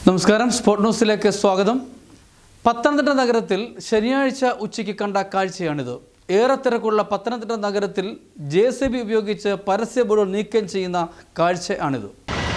നമസ്കാരം സ്പോർട് ന്യൂസിലേക്ക് സ്വാഗതം പത്തനംതിട്ട നഗരത്തിൽ ശനിയാഴ്ച ഉച്ചയ്ക്ക് കണ്ട കാഴ്ചയാണിത് ഏറെ തിരക്കുള്ള പത്തനംതിട്ട നഗരത്തിൽ ജെ സി ബി ഉപയോഗിച്ച് പരസ്യ ബോർഡ് നീക്കം ചെയ്യുന്ന കാഴ്ചയാണിത്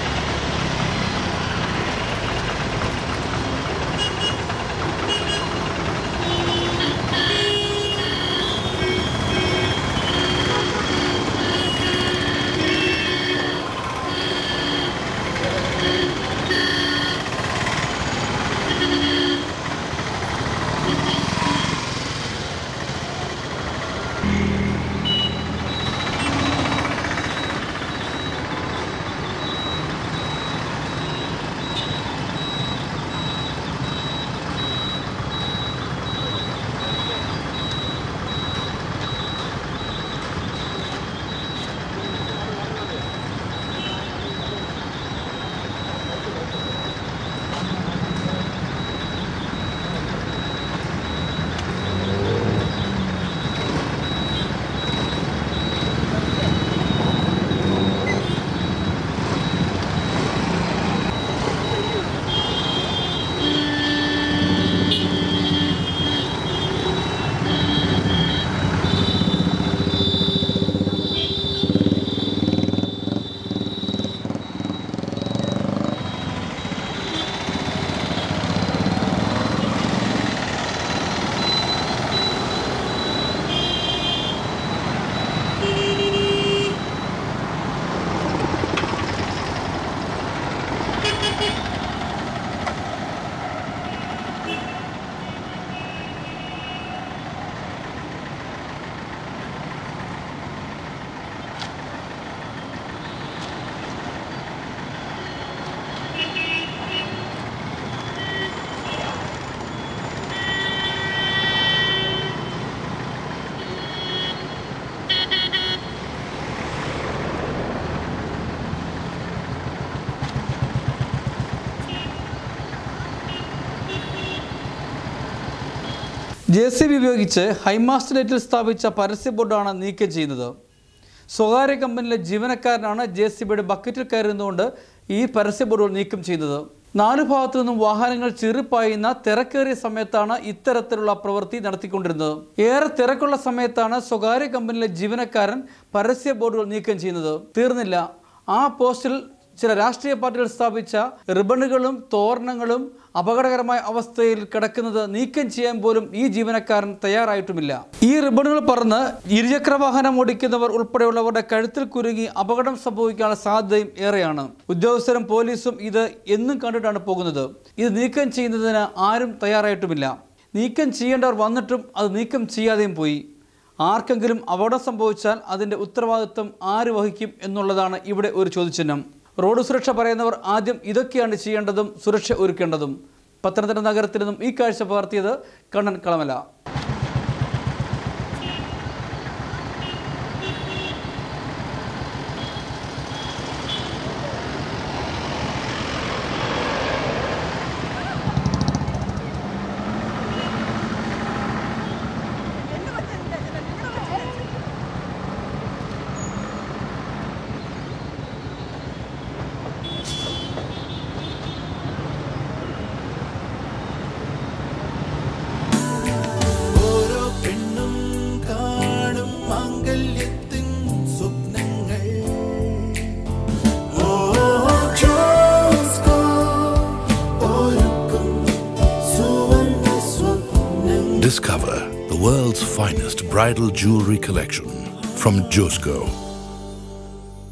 ജെ സി ബി ഉപയോഗിച്ച് ഹൈമാസ്റ്റലേറ്റിൽ സ്ഥാപിച്ച പരസ്യ ബോർഡാണ് നീക്കം ചെയ്യുന്നത് സ്വകാര്യ കമ്പനിയിലെ ജീവനക്കാരനാണ് ജെ സി ബിയുടെ ബക്കറ്റിൽ കയറുന്നതുകൊണ്ട് ഈ പരസ്യ ബോർഡുകൾ നീക്കം ചെയ്യുന്നത് നാലു ഭാഗത്തു നിന്നും വാഹനങ്ങൾ ചീറിപ്പായുന്ന തിരക്കേറിയ സമയത്താണ് ഇത്തരത്തിലുള്ള പ്രവൃത്തി നടത്തിക്കൊണ്ടിരുന്നത് ഏറെ തിരക്കുള്ള സമയത്താണ് സ്വകാര്യ കമ്പനിയിലെ ജീവനക്കാരൻ പരസ്യ ബോർഡുകൾ നീക്കം ചെയ്യുന്നത് തീർന്നില്ല ആ പോസ്റ്റിൽ ചില രാഷ്ട്രീയ പാർട്ടികൾ സ്ഥാപിച്ച റിബണുകളും തോരണങ്ങളും അപകടകരമായ അവസ്ഥയിൽ കിടക്കുന്നത് നീക്കം ചെയ്യാൻ പോലും ഈ ജീവനക്കാരൻ തയ്യാറായിട്ടുമില്ല ഈ റിബണുകൾ പറന്ന് ഇരുചക്ര വാഹനം ഓടിക്കുന്നവർ ഉൾപ്പെടെയുള്ളവരുടെ കഴുത്തിൽ കുരുങ്ങി അപകടം സംഭവിക്കാനുള്ള സാധ്യതയും ഏറെയാണ് ഉദ്യോഗസ്ഥരും പോലീസും ഇത് എന്നും കണ്ടിട്ടാണ് പോകുന്നത് ഇത് നീക്കം ചെയ്യുന്നതിന് ആരും തയ്യാറായിട്ടുമില്ല നീക്കം ചെയ്യേണ്ടവർ വന്നിട്ടും അത് നീക്കം ചെയ്യാതെയും പോയി ആർക്കെങ്കിലും അപകടം സംഭവിച്ചാൽ അതിൻ്റെ ഉത്തരവാദിത്വം ആര് വഹിക്കും എന്നുള്ളതാണ് ഇവിടെ ഒരു ചോദ്യചിഹ്നം റോഡ് സുരക്ഷ പറയുന്നവർ ആദ്യം ഇതൊക്കെയാണ് ചെയ്യേണ്ടതും സുരക്ഷ ഒരുക്കേണ്ടതും പത്തനംതിട്ട നഗരത്തിൽ നിന്നും ഈ കാഴ്ച പകർത്തിയത് കണ്ണൻ കളമല ഓരോ പെണ്ണും കാണും മാംഗല്യത്തിൻ സ്വപ്നങ്ങൾ ഓ ജോസ്കോ ഒരുക്കും സുവർണ്ണ സ്വപ്നങ്ങൾ Discover the world's finest bridal jewelry collection from Josco.